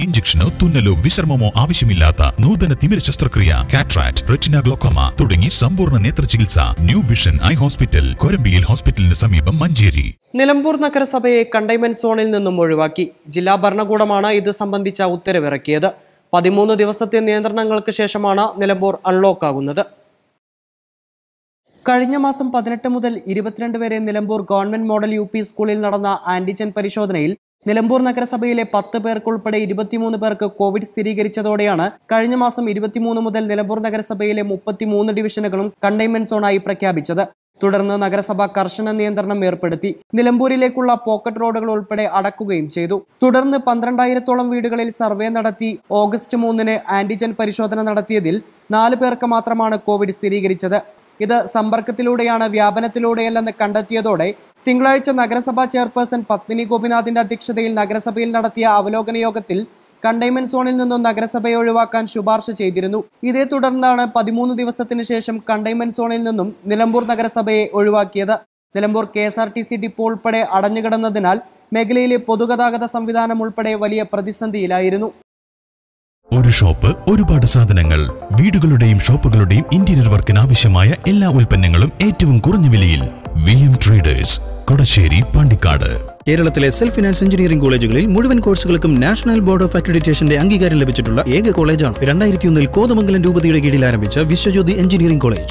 ഇഞ്ചക്ഷനോ തുന്നലോ വിശ്രമമോ ആവശ്യമില്ലാത്ത നൂതന തിമിര ശസ്ത്രക്രിയ കാട്രാക്ട് റെറ്റിന ഗ്ലോക്കോമ തുടങ്ങി സമ്പൂർണ്ണ നേത്ര ചികിത്സ ന്യൂ വിഷൻ ഐ ഹോസ്പിറ്റൽ കൊരമ്പിയിൽ ഹോസ്പിറ്റലിന് സമീപം മഞ്ചേരി നിലമ്പൂർ നഗരസഭയെ കണ്ടെയ്ൻമെന്റ് സോണിൽ നിന്നും ഒഴിവാക്കി ജില്ലാ ഭരണകൂടമാണ് ഇത് സംബന്ധിച്ച ഉത്തരവിറക്കിയത് പതിമൂന്ന് ദിവസത്തെ നിയന്ത്രണങ്ങൾക്ക് ശേഷമാണ് നിലമ്പൂർ അൺലോക്ക് ആകുന്നത് കഴിഞ്ഞ മാസം പതിനെട്ട് മുതൽ ഇരുപത്തിരണ്ട് വരെ Nilambur government model U P സ്കൂളിൽ നടന്ന ആന്റിജൻ പരിശോധനയിൽ നിലമ്പൂർ നഗരസഭയിലെ പത്ത് പേർക്കുൾപ്പെടെ ഇരുപത്തിമൂന്ന് പേർക്ക് കോവിഡ് സ്ഥിരീകരിച്ചതോടെയാണ് കഴിഞ്ഞ മാസം ഇരുപത്തിമൂന്ന് മുതൽ നിലമ്പൂർ നഗരസഭയിലെ മുപ്പത്തിമൂന്ന് ഡിവിഷനുകളും കണ്ടെയ്ൻമെന്റ് സോണായി പ്രഖ്യാപിച്ചത് തുടർന്ന് നഗരസഭ കർശന നിയന്ത്രണം ഏർപ്പെടുത്തി നിലമ്പൂരിലേക്കുള്ള പോക്കറ്റ് റോഡുകൾ ഉൾപ്പെടെ അടക്കുകയും ചെയ്തു തുടർന്ന് പന്ത്രണ്ടായിരത്തോളം വീടുകളിൽ സർവേ നടത്തി ഓഗസ്റ്റ് മൂന്നിന് ആന്റിജൻ പരിശോധന നടത്തിയതിൽ നാല് പേർക്ക് മാത്രമാണ് കോവിഡ് സ്ഥിരീകരിച്ചത് ഇത് സമ്പർക്കത്തിലൂടെയാണ് വ്യാപനത്തിലൂടെയല്ലെന്ന് കണ്ടെത്തിയതോടെ തിങ്കളാഴ്ച നഗരസഭാ ചെയർപേഴ്സൺ പത്മിനി ഗോപിനാഥിന്റെ അധ്യക്ഷതയിൽ നഗരസഭയിൽ നടത്തിയ അവലോകന യോഗത്തിൽ കണ്ടെയ്ൻമെന്റ് സോണിൽ നിന്നും നഗരസഭയെ ഒഴിവാക്കാൻ ശുപാർശ ചെയ്തിരുന്നു ഇതേ തുടർന്നാണ് പതിമൂന്ന് ദിവസത്തിന് ശേഷം കണ്ടെയ്ൻമെന്റ് സോണിൽ നിന്നും നിലമ്പൂർ നഗരസഭയെ ഒഴിവാക്കിയത് Nilambur K S R T C depot ഉൾപ്പെടെ അടഞ്ഞുകിടന്നതിനാൽ മേഖലയിലെ പൊതുഗതാഗത സംവിധാനം ഉൾപ്പെടെ വലിയ പ്രതിസന്ധിയിലായിരുന്നു ഒരു ഷോപ്പ് ഒരുപാട് സാധനങ്ങൾ വീടുകളുടെയും ഷോപ്പുകളുടെയും ഇന്റീരിയർ വർക്കിന് ആവശ്യമായ എല്ലാ ഉൽപ്പന്നങ്ങളും ഏറ്റവും കുറഞ്ഞ വിലയിൽ V M traders Kodassery Pandikkad കേരളത്തിലെ സെൽഫ് ഫിനാൻസ് എഞ്ചിനീയറിംഗ് കോളേജുകളിൽ മുഴുവൻ കോഴ്സുകൾക്കും നാഷണൽ ബോർഡ് ഓഫ് അക്രഡിറ്റേഷന്റെ അംഗീകാരം ലഭിച്ചിട്ടുള്ള ഏക കോളേജാണ് രണ്ടായിരത്തി ഒന്നിൽ കോതമംഗലം രൂപതയുടെ കീഴിൽ ആരംഭിച്ച വിശ്വജ്യോതി എഞ്ചിനീയറിംഗ് കോളേജ്